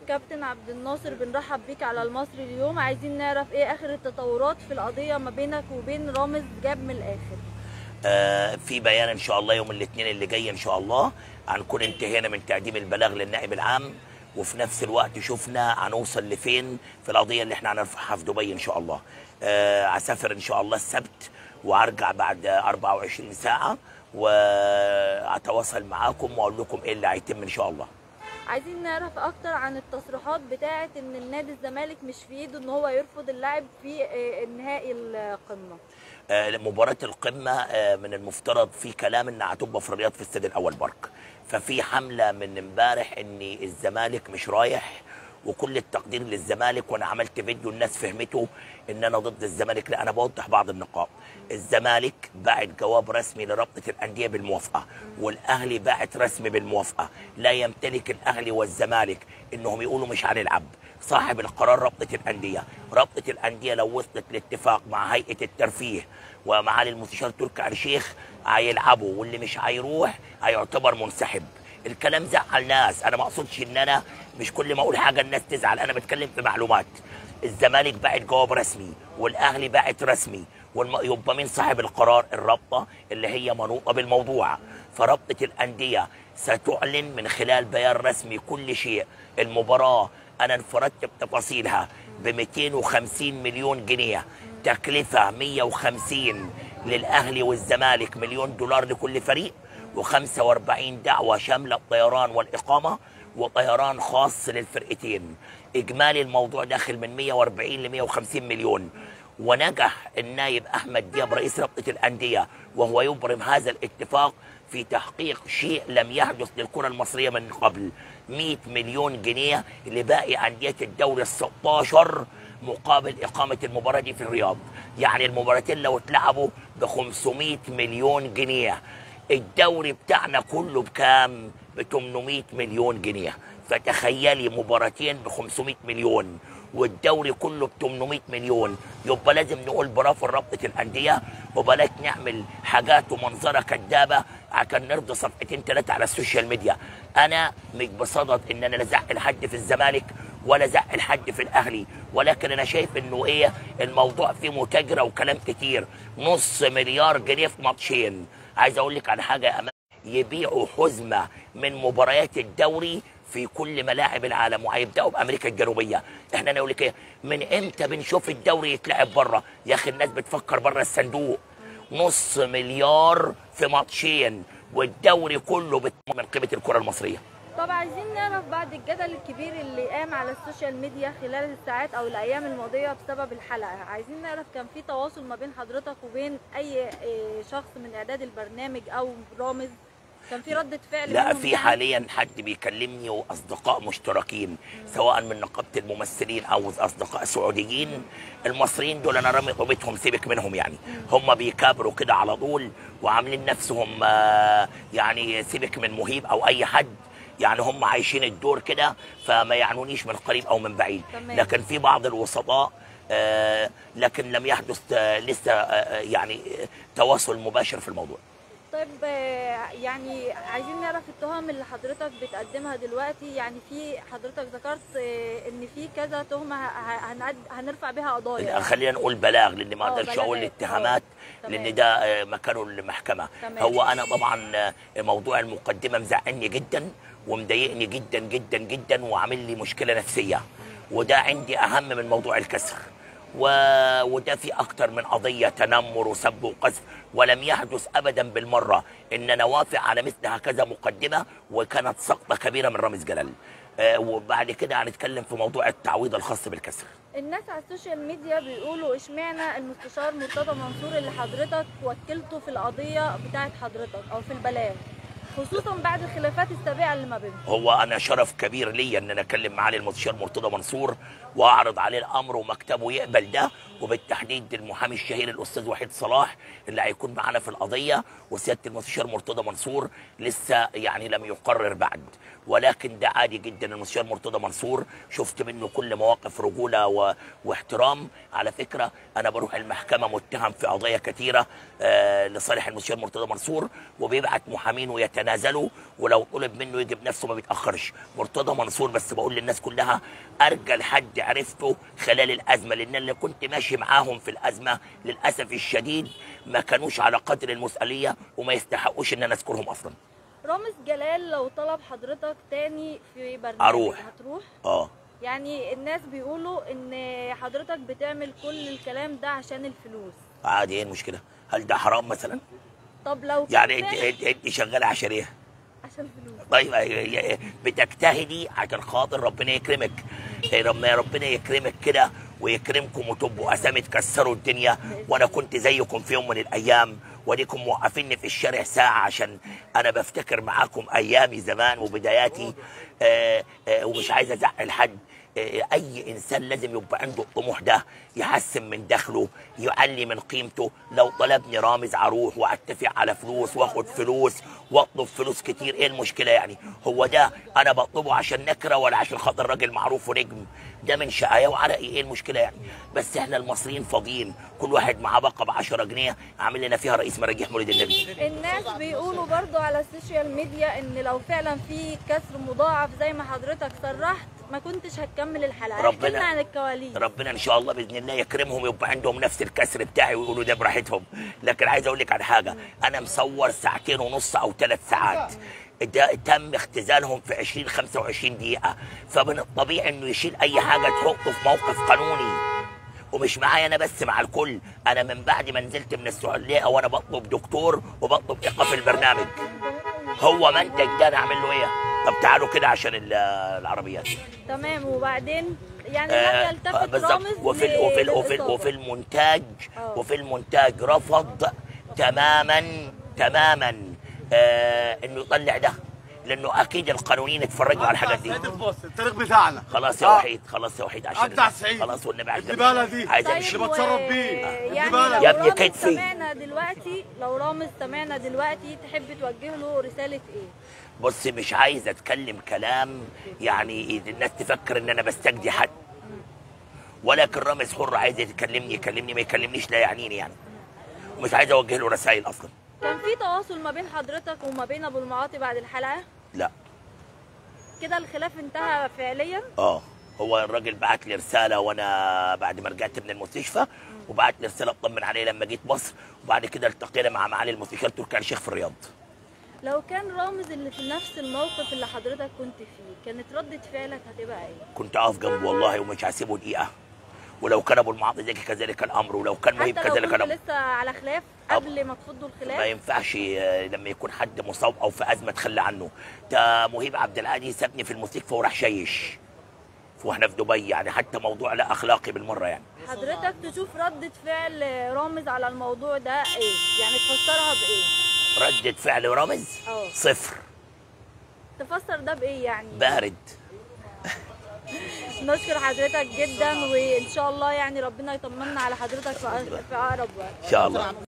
كابتن عبد الناصر بنرحب بيك على المصري اليوم عايزين نعرف ايه اخر التطورات في القضيه ما بينك وبين رامز جاب من الاخر آه، في بيان ان شاء الله يوم الاثنين اللي جاي ان شاء الله هنكون انتهينا من تقديم البلاغ للنائب العام وفي نفس الوقت شفنا هنوصل لفين في القضيه اللي احنا هنرفعها في دبي ان شاء الله آه، هسافر ان شاء الله السبت وارجع بعد 24 ساعه واتواصل معاكم واقول لكم ايه اللي هيتم ان شاء الله عايزين نعرف اكتر عن التصريحات بتاعه ان النادي الزمالك مش في ايده ان هو يرفض اللاعب في آه، نهائي القمه آه، مباراة القمة آه، من المفترض في كلام انها هتبقى في الرياض في استاد الاول بارك ففي حملة من امبارح ان الزمالك مش رايح وكل التقدير للزمالك وانا عملت فيديو الناس فهمته ان انا ضد الزمالك لا انا بوضح بعض النقاط الزمالك بعت جواب رسمي لرابطه الانديه بالموافقه والاهلي باعت رسمي بالموافقه لا يمتلك الاهلي والزمالك انهم يقولوا مش هنلعب صاحب القرار رابطه الانديه رابطه الانديه لو وصلت لاتفاق مع هيئه الترفيه ومعالي المستشار تركي آل الشيخ هيلعبوا واللي مش هيروح هيعتبر منسحب الكلام زعل ناس انا ما اقصدش ان انا مش كل ما اقول حاجه الناس تزعل انا بتكلم في معلومات الزمالك باعت جواب رسمي والاهلي باعت رسمي والم... يبقى مين صاحب القرار الرابطه اللي هي منوطه بالموضوع فرابطه الانديه ستعلن من خلال بيان رسمي كل شيء المباراه انا انفردت بتفاصيلها ب 250 مليون جنيه تكلفه 150 للاهلي والزمالك مليون دولار لكل فريق و45 دعوه شامله الطيران والاقامه وطيران خاص للفرقتين اجمالي الموضوع داخل من 140 ل 150 مليون ونجح النايب احمد دياب رئيس رابطه الانديه وهو يبرم هذا الاتفاق في تحقيق شيء لم يحدث للكره المصريه من قبل 100 مليون جنيه لباقي انديه الدوري ال 16 مقابل اقامه المباراه دي في الرياض يعني المباراتين لو اتلعبوا ب 500 مليون جنيه الدوري بتاعنا كله بكام ب 800 مليون جنيه فتخيلي مباراتين ب 500 مليون والدوري كله ب 800 مليون يبقى لازم نقول برافو لرابطه الانديه وبلاش نعمل حاجات ومنظره كدابه عشان نرضي صفحتين ثلاثه على السوشيال ميديا انا مش بصدد ان انا لا ازعل حد في الزمالك ولا زعل حد في الاهلي ولكن انا شايف انه ايه الموضوع فيه متاجره وكلام كتير نص مليار جنيه في ماتشين عايز اقول لك على حاجه يا امان يبيعوا حزمه من مباريات الدوري في كل ملاعب العالم وهيبداوا بامريكا الجنوبيه احنا انا اقول لك ايه من امتى بنشوف الدوري يتلعب بره يا اخي الناس بتفكر بره الصندوق نص مليار في ماتشين والدوري كله بت- من قيمه الكره المصريه طب عايزين نعرف بعد الجدل الكبير اللي قام على السوشيال ميديا خلال الساعات او الايام الماضيه بسبب الحلقه عايزين نعرف كان في تواصل ما بين حضرتك وبين اي آه، شخص من اعداد البرنامج او رامز كان في ردة فعل لا منهم في يعني؟ حاليا حد بيكلمني واصدقاء مشتركين سواء من نقابه الممثلين او اصدقاء سعوديين المصريين دول انا رامي طوبتهم سيبك منهم يعني هم بيكابروا كده على طول وعاملين نفسهم آه، يعني سيبك من مهيب او اي حد يعني هم عايشين الدور كده فما يعنونيش من قريب او من بعيد تمام. لكن في بعض الوسطاء آه، لكن لم يحدث آه، لسه آه، يعني آه، تواصل مباشر في الموضوع طيب آه، يعني عايزين نعرف التهم اللي حضرتك بتقدمها دلوقتي يعني في حضرتك ذكرت آه، ان في كذا تهمه ه- ه- هنقد- هنرفع بها قضايا خلينا نقول بلاغ لان ما آه، اقدرش اقول بلاغات. الاتهامات آه، لان تمام. ده آه، مكانه المحكمه تمام. هو انا طبعا آه، موضوع المقدمه مزعلني جدا ومضايقني جدا جدا جدا وعامل لي مشكله نفسيه وده عندي اهم من موضوع الكسر و... وده في اكتر من قضيه تنمر وسب وقذف ولم يحدث ابدا بالمره ان انا وافق على مثل هكذا مقدمه وكانت سقطه كبيره من رامز جلال آه، وبعد كده هنتكلم في موضوع التعويض الخاص بالكسر الناس على السوشيال ميديا بيقولوا اشمعنى المستشار مرتضى منصور اللي حضرتك وكلته في القضيه بتاعه حضرتك او في البلاغ خصوصا بعد الخلافات السابقه اللي ما بينهم هو انا شرف كبير ليا ان انا اكلم معالي المستشار مرتضى منصور واعرض عليه الامر ومكتبه يقبل ده وبالتحديد المحامي الشهير الاستاذ وحيد صلاح اللي هيكون معانا في القضيه وسياده المستشار مرتضى منصور لسه يعني لم يقرر بعد ولكن ده عادي جدا المستشار مرتضى منصور شفت منه كل مواقف رجوله و... واحترام على فكره انا بروح المحكمه متهم في قضايا كثيره آه لصالح المستشار مرتضى منصور وبيبعت محامين ويتنازل يتنازلوا ولو طلب منه يجي بنفسه ما بيتاخرش مرتضى منصور بس بقول للناس كلها ارجل حد عرفته خلال الازمه لان اللي كنت ماشي معاهم في الازمه للاسف الشديد ما كانوش على قدر المسؤوليه وما يستحقوش ان انا اذكرهم اصلا رامز جلال لو طلب حضرتك تاني في برنامج أروح. هتروح اه يعني الناس بيقولوا ان حضرتك بتعمل كل الكلام ده عشان الفلوس عادي ايه المشكله هل ده حرام مثلا طب لو كان يعني انت فعلا انت, انت شغاله عشان ايه عشان فلوس طيب اه، بتجتهدي عشان خاطر ربنا يكرمك اه، لما ربنا يكرمك كده ويكرمكم وتبقوا اسامي تكسروا الدنيا وانا كنت زيكم في يوم من الايام وديكم موقفيني في الشارع ساعه عشان انا بفتكر معاكم ايامي زمان وبداياتي اه، اه، ومش عايز ازعل حد اه، اي انسان لازم يبقى عنده الطموح ده يحسن من دخله يعلي من قيمته لو طلبني رامز اروح واتفق على فلوس واخد فلوس واطلب فلوس كتير ايه المشكله يعني هو ده انا بطلبه عشان نكره ولا عشان خاطر راجل معروف ونجم ده من شقايا وعرقي ايه المشكله يعني بس احنا المصريين فاضيين كل واحد معاه باقه ب 10 جنيه عامل لنا فيها رئيس مراجيح مولد النبي الناس بيقولوا برضو على السوشيال ميديا ان لو فعلا في كسر مضاعف زي ما حضرتك صرحت ما كنتش هتكمل الحلقه ربنا- احكي لنا عن الكواليس ربنا ان شاء الله باذن الله يكرمهم يبقى عندهم نفس الكسر بتاعي ويقولوا ده براحتهم لكن عايز اقول لك على حاجه انا مصور ساعتين ونص او ثلاث ساعات ده تم اختزالهم في 20 25 دقيقه فمن الطبيعي انه يشيل اي حاجه تحطه في موقف قانوني ومش معايا انا بس مع الكل انا من بعد ما نزلت من السعوديه وانا بطلب دكتور وبطلب ايقاف البرنامج هو منتج ده انا اعمل له ايه طب تعالوا كده عشان ال- العربيات تمام وبعدين يعني آه، لم يلتفت بالظبط. رامز وفي ال- وفي ال- وفي ال- للإصابة. وفي المونتاج آه. وفي المونتاج رفض تماما تماما آه انه يطلع ده لانه اكيد القانونيين اتفرجوا على الحاجات دي سيد البوس الطريق بتاعنا خلاص يا آه. وحيد خلاص يا وحيد عشان بتاع سعيد خلاص والنبي عايز الزبالة دي. عايز طيب امشي اللي بتصرف و- بيه. يعني الزبالة. لو يا ابني رامز كتفي. سمعنا دلوقتي لو رامز سمعنا دلوقتي تحب توجه له رسالة ايه؟ بص مش عايز اتكلم كلام يعني الناس تفكر ان انا بستجدي حد ولكن رامز حر عايز يكلمني يكلمني ما يكلمنيش لا يعنيني يعني ومش عايز اوجه له رسائل اصلا كان في تواصل ما بين حضرتك وما بين ابو المعاطي بعد الحلقة؟ لا كده الخلاف انتهى فعليا؟ اه هو الراجل بعت لي رساله وانا بعد ما رجعت من المستشفى وبعت لي رساله اطمن عليه لما جيت مصر وبعد كده التقينا مع معالي المستشار تركي آل الشيخ في الرياض لو كان رامز اللي في نفس الموقف اللي حضرتك كنت فيه كانت ردة فعلك هتبقى ايه؟ كنت اقف جنبه والله ومش هسيبه دقيقه ولو كان ابو المعاطي زكي كذلك الامر ولو كان مهيب حتى لو كذلك كنت الامر لسه على خلاف أب- قبل ما تفضوا ما الخلاف ينفعش آه، لما يكون حد مصاب او في ازمه تخلى عنه ده مهيب عبد العالي سابني في المستشفى وراح شيش واحنا في دبي يعني حتى موضوع لا اخلاقي بالمره يعني حضرتك تشوف ردة فعل رامز على الموضوع ده ايه؟ يعني تفسرها بايه؟ ردة فعل رامز اه. صفر تفسر ده بايه يعني؟ بارد نشكر حضرتك جدا وان شاء الله يعني ربنا يطمنا على حضرتك في أ- في اقرب وقت ان شاء الله